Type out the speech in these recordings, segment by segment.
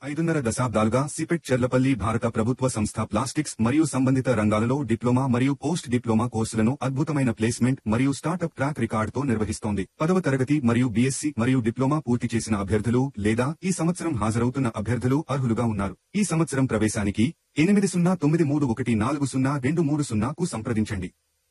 ఐదున్నర దశాబ్దాలుగా సిపెట్ చెర్లపల్లి భారత ప్రభుత్వ సంస్థ ప్లాస్టిక్స్ మరియు సంబంధిత రంగాలలో డిప్లొమా మరియు పోస్ట్ డిప్లొమా కోర్సులను అద్భుతమైన ప్లేస్మెంట్ మరియు స్టార్టప్ ట్రాక్ రికార్డుతో నిర్వహిస్తోంది పదవ తరగతి మరియు బీఎస్సీ మరియు డిప్లొమా పూర్తి చేసిన అభ్యర్థులు లేదా ఈ సంవత్సరం హాజరవుతున్న అభ్యర్థులు అర్హులుగా ఉన్నారు ఈ సంవత్సరం ప్రవేశానికి ఎనిమిది సున్నా తొమ్మిది మూడు ఒకటి నాలుగు సున్నా రెండు మూడు సున్నాకు సంప్రదించండి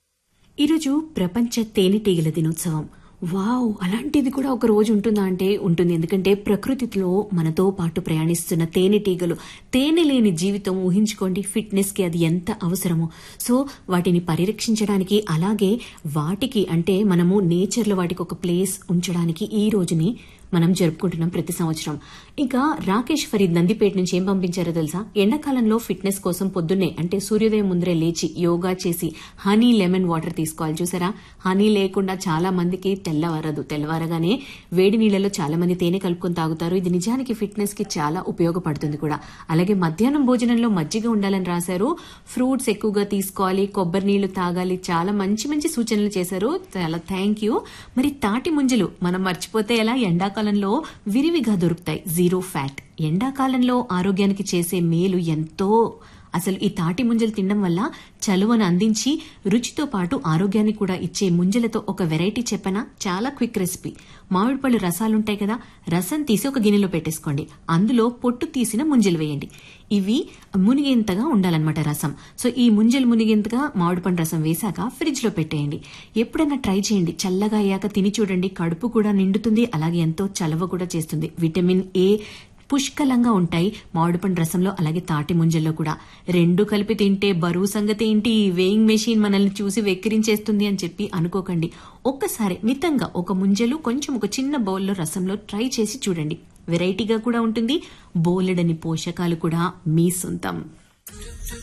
ఈరోజు ప్రపంచ తేనెటీగల దినోత్సవం వావ్ అలాంటిది కూడా ఒక రోజు ఉంటుందా అంటే ఉంటుంది ఎందుకంటే ప్రకృతిలో మనతో పాటు ప్రయాణిస్తున్న తేనెటీగలు తేనె లేని జీవితం ఊహించుకోండి ఫిట్నెస్ కి అది ఎంత అవసరమో సో వాటిని పరిరక్షించడానికి అలాగే వాటికి అంటే మనము నేచర్ లో వాటికి ఒక ప్లేస్ ఉంచడానికి ఈ రోజుని మనం జరుపుకుంటున్నాం ప్రతి సంవత్సరం ఇంకా రాకేష్ ఫరీద్ నందిపేట నుంచి ఏం పంపించారో తెలుసా ఎండాకాలంలో ఫిట్నెస్ కోసం పొద్దున్నే అంటే సూర్యోదయం ముందరే లేచి యోగా చేసి హనీ లెమన్ వాటర్ తీసుకోవాలి చూసారా హనీ లేకుండా చాలా మందికి తెల్లవారదు తెల్లవారగానే వేడి నీళ్లలో చాలా మంది తేనె కలుపుకొని తాగుతారు ఇది నిజానికి ఫిట్నెస్ కి చాలా ఉపయోగపడుతుంది కూడా అలాగే మధ్యాహ్నం భోజనంలో మజ్జిగ ఉండాలని రాశారు ఫ్రూట్స్ ఎక్కువగా తీసుకోవాలి కొబ్బరి నీళ్లు తాగాలి చాలా మంచి మంచి సూచనలు చేశారు చాలా థ్యాంక్ యూ మరి తాటి ముంజలు మనం మర్చిపోతే ఎలా ఎండాకాలంలో విరివిగా దొరుకుతాయి జీరో ఫ్యాట్ ఎండాకాలంలో ఆరోగ్యానికి చేసే మేలు ఎంతో అసలు ఈ తాటి ముంజలు తినడం వల్ల చలువను అందించి రుచితో పాటు ఆరోగ్యాన్ని కూడా ఇచ్చే ముంజలతో ఒక వెరైటీ చెప్పనా చాలా క్విక్ రెసిపీ మామిడి పళ్ళు రసాలుంటాయి కదా రసం తీసి ఒక గిన్నెలో పెట్టేసుకోండి అందులో పొట్టు తీసిన ముంజలు వేయండి ఇవి మునిగేంతగా ఉండాలన్నమాట రసం సో ఈ ముంజలు మునిగేంతగా మామిడి పండు రసం వేశాక ఫ్రిడ్జ్ లో పెట్టేయండి ఎప్పుడైనా ట్రై చేయండి చల్లగా అయ్యాక తిని చూడండి కడుపు కూడా నిండుతుంది అలాగే ఎంతో చలవ కూడా చేస్తుంది విటమిన్ ఏ పుష్కలంగా ఉంటాయి మామిడిపండు రసంలో అలాగే తాటి ముంజల్లో కూడా రెండు కలిపి తింటే బరువు సంగతి ఏంటి ఈ వేయింగ్ మెషిన్ మనల్ని చూసి వెక్కిరించేస్తుంది అని చెప్పి అనుకోకండి ఒక్కసారి మితంగా ఒక ముంజలు కొంచెం ఒక చిన్న బౌల్లో రసంలో ట్రై చేసి చూడండి వెరైటీగా కూడా ఉంటుంది బోలెడని పోషకాలు కూడా మీ సొంతం